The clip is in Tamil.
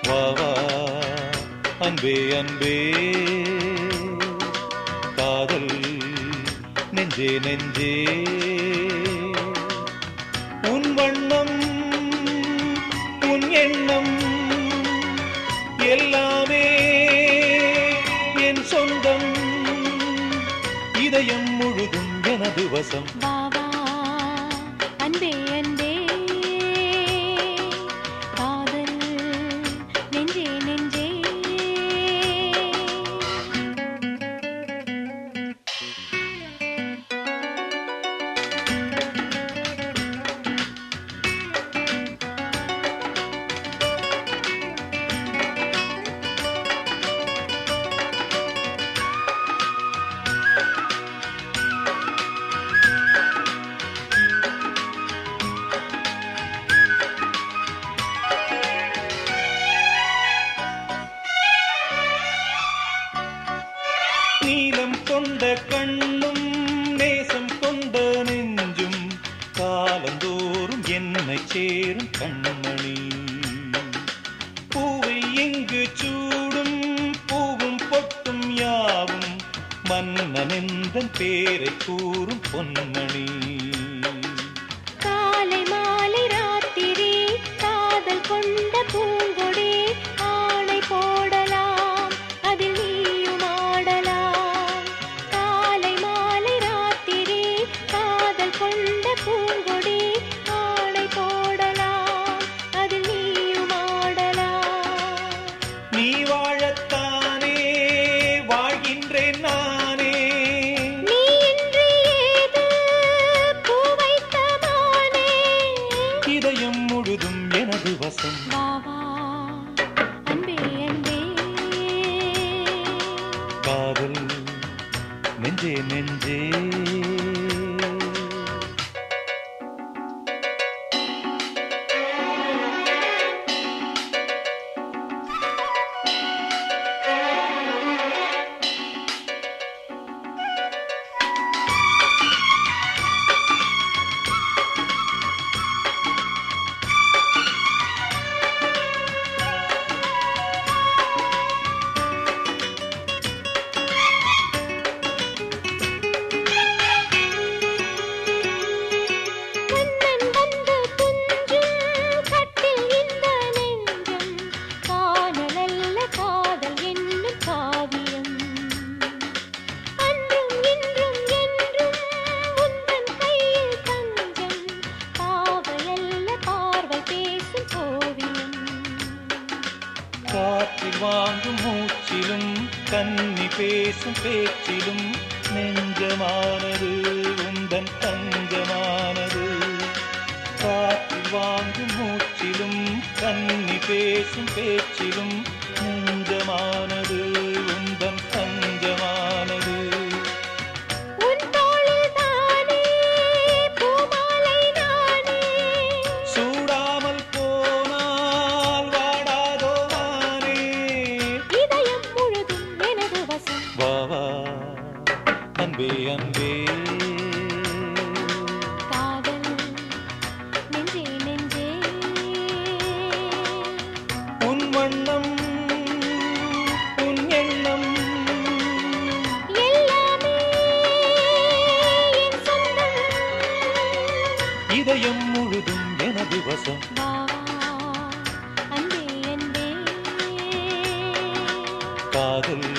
வா வா அன்பே அன்பே காதல் நெஞ்சே நெஞ்சே உன் வண்ணம் உன் எண்ணம் எல்லாமே என் சொந்தம் இதயம் முழுதும் எனது வசம் வா வா அன்பே அன்பே காதல் நெஞ்சே நெஞ்சே நீலம் கொண்ட கண்ணும் நேசம் கொண்ட நெஞ்சும் காலந்தோறும் என்னை சேரும் கண்மணி பூவை எங்கு சூடும் பூவும் பொட்டும் யாவும் மன்னனெந்தன் பேரை கூறும் பொன்மணி காலை மாலை ராத்திரி காதல் கொண்ட பூங்கொடி ஆணை போடலாம் அதில் நீயும் ஆடலாம் காலை மாலை ராத்திரி காதல் கொண்ட பூங்கொடி ஆணை போடலாம் அதில் நீயும் ஆடலாம் நீ வாழத்தானே வாழ்கின்றேன் நானே நீ இன்றி ஏது பூ வைத்த மானே இதயம் முழுதும் எனது வசம் வா வா அன்பே அன்பே காதல் நெஞ்சே நெஞ்சே கண்ணன் வந்து துஞ்சும் கட்டில் இந்த நெஞ்சம் காணலல்ல காதல் என்னும் காவியம் அன்றும் இன்றும் என்றும் உந்தன் கையில் தஞ்சம் பாவையல்ல பார்வை பேசும் ஓவியம் காற்றில் வாங்கும் மூச்சிலும் கன்னி பேசும் பேச்சிலும் நெஞ்சமானது உந்தன் தஞ்சமானது காற்றில் வாங்கும் மூச்சிலும் கன்னி பேசும் பேச்சிலும் நெஞ்சமானது உந்தன் தஞ்சமானது உன் தோளில் தானே பூமாலை நானே சூடாமல் போனால் வாடாதோ மானே இதயம் முழுதும் எனது வசம் வா வா அன்பே அன்பே காதல் நெஞ்சே நெஞ்சே உன் வண்ணம் உன் எண்ணம் எல்லாமே என் சொந்தம் இதயம் முழுதும் எனது வசம் வா வா அன்பே அன்பே காதல்